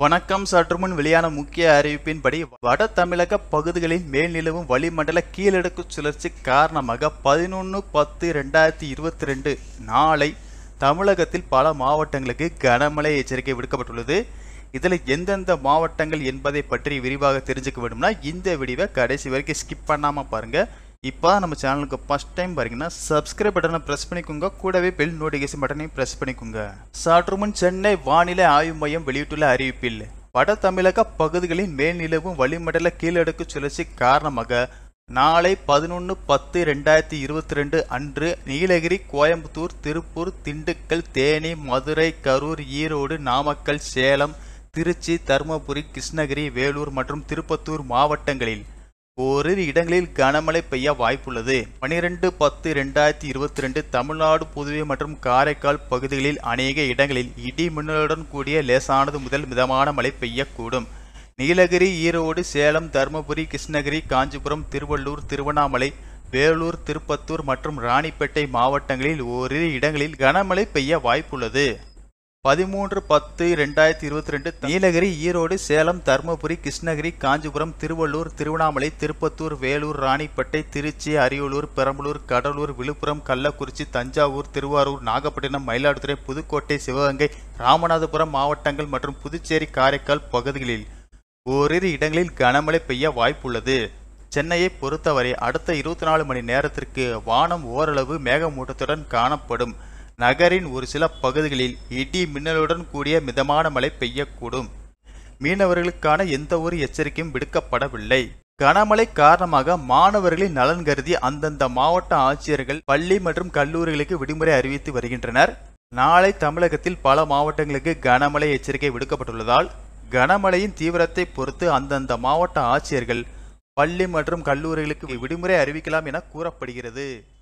வணக்கம் சற்று முன் வெளியான முக்கிய அறிவிப்பின்படி வட தமிழக பகுதிகளில் மேல் நிலவும் வளிமண்டல கீழடுக்கு சுழற்சி காரணமாக பதினொன்று பத்து ரெண்டாயிரத்தி இருபத்தி ரெண்டு நாளை தமிழகத்தில் பல மாவட்டங்களுக்கு கனமழை எச்சரிக்கை விடுக்கப்பட்டுள்ளது இதில் எந்தெந்த மாவட்டங்கள் என்பதை பற்றி விரிவாக தெரிஞ்சுக்க வேண்டும்னா இந்த வீடியோவை கடைசி வரைக்கும் ஸ்கிப் பண்ணாமல் பாருங்கள் இப்போ நம்ம சேனலுக்கு ஃபஸ்ட் டைம் பாருங்கன்னா சப்ஸ்கிரைப் பட்டனை ப்ரெஸ் பண்ணிக்கோங்க கூடவே பெல் நோட்டிஃபிகேஷன் பட்டனையும் ப்ரெஸ் பண்ணிக்கோங்க சற்று முன் சென்னை வானிலை ஆய்வு மையம் வெளியிட்டுள்ள அறிவிப்பில் வட தமிழக பகுதிகளின் மேல் நிலவும் வளிமண்டல கீழடுக்கு சுழற்சி காரணமாக நாளை பதினொன்று பத்து ரெண்டாயிரத்தி இருபத்தி ரெண்டு அன்று நீலகிரி கோயம்புத்தூர் திருப்பூர் திண்டுக்கல் தேனி மதுரை கரூர் ஈரோடு நாமக்கல் சேலம் திருச்சி தருமபுரி கிருஷ்ணகிரி வேலூர் மற்றும் திருப்பத்தூர் மாவட்டங்களில் ஓரிரு இடங்களில் கனமழை பெய்ய வாய்ப்புள்ளது பனிரெண்டு பத்து ரெண்டாயிரத்தி இருபத்தி ரெண்டு தமிழ்நாடு புதுவை மற்றும் காரைக்கால் பகுதிகளில் அநேக இடங்களில் இடி மின்னலுடன் கூடிய லேசானது முதல் மிதமான மழை பெய்யக்கூடும் நீலகிரி ஈரோடு சேலம் தருமபுரி கிருஷ்ணகிரி காஞ்சிபுரம் திருவள்ளூர் திருவண்ணாமலை வேலூர் திருப்பத்தூர் மற்றும் ராணிப்பேட்டை மாவட்டங்களில் ஓரிரு இடங்களில் கனமழை பெய்ய வாய்ப்புள்ளது பதிமூன்று பத்து ரெண்டாயிரத்தி இருபத்தி ரெண்டு நீலகிரி ஈரோடு சேலம் தருமபுரி கிருஷ்ணகிரி காஞ்சிபுரம் திருவள்ளூர் திருவண்ணாமலை திருப்பத்தூர் வேலூர் ராணிப்பேட்டை திருச்சி அரியலூர் பெரம்பலூர் கடலூர் விழுப்புரம் கள்ளக்குறிச்சி தஞ்சாவூர் திருவாரூர் நாகப்பட்டினம் மயிலாடுதுறை புதுக்கோட்டை சிவகங்கை ராமநாதபுரம் மாவட்டங்கள் மற்றும் புதுச்சேரி காரைக்கால் பகுதிகளில் ஓரிரு இடங்களில் கனமழை பெய்ய வாய்ப்புள்ளது சென்னையை பொறுத்தவரை அடுத்த இருபத்தி நாலு மணி நேரத்திற்கு வானம் ஓரளவு மேகமூட்டத்துடன் காணப்படும் நகரின் ஒரு சில பகுதிகளில் இடி மின்னலுடன் கூடிய மிதமான மழை பெய்யக்கூடும் மீனவர்களுக்கான எந்த ஒரு எச்சரிக்கையும் விடுக்கப்படவில்லை கனமழை காரணமாக மாணவர்களின் நலன் கருதி அந்தந்த மாவட்ட ஆட்சியர்கள் பள்ளி மற்றும் கல்லூரிகளுக்கு விடுமுறை அறிவித்து வருகின்றனர் நாளை தமிழகத்தில் பல மாவட்டங்களுக்கு கனமழை எச்சரிக்கை விடுக்கப்பட்டுள்ளதால் கனமழையின் தீவிரத்தை பொறுத்து அந்தந்த மாவட்ட ஆட்சியர்கள் பள்ளி மற்றும் கல்லூரிகளுக்கு விடுமுறை அறிவிக்கலாம் என கூறப்படுகிறது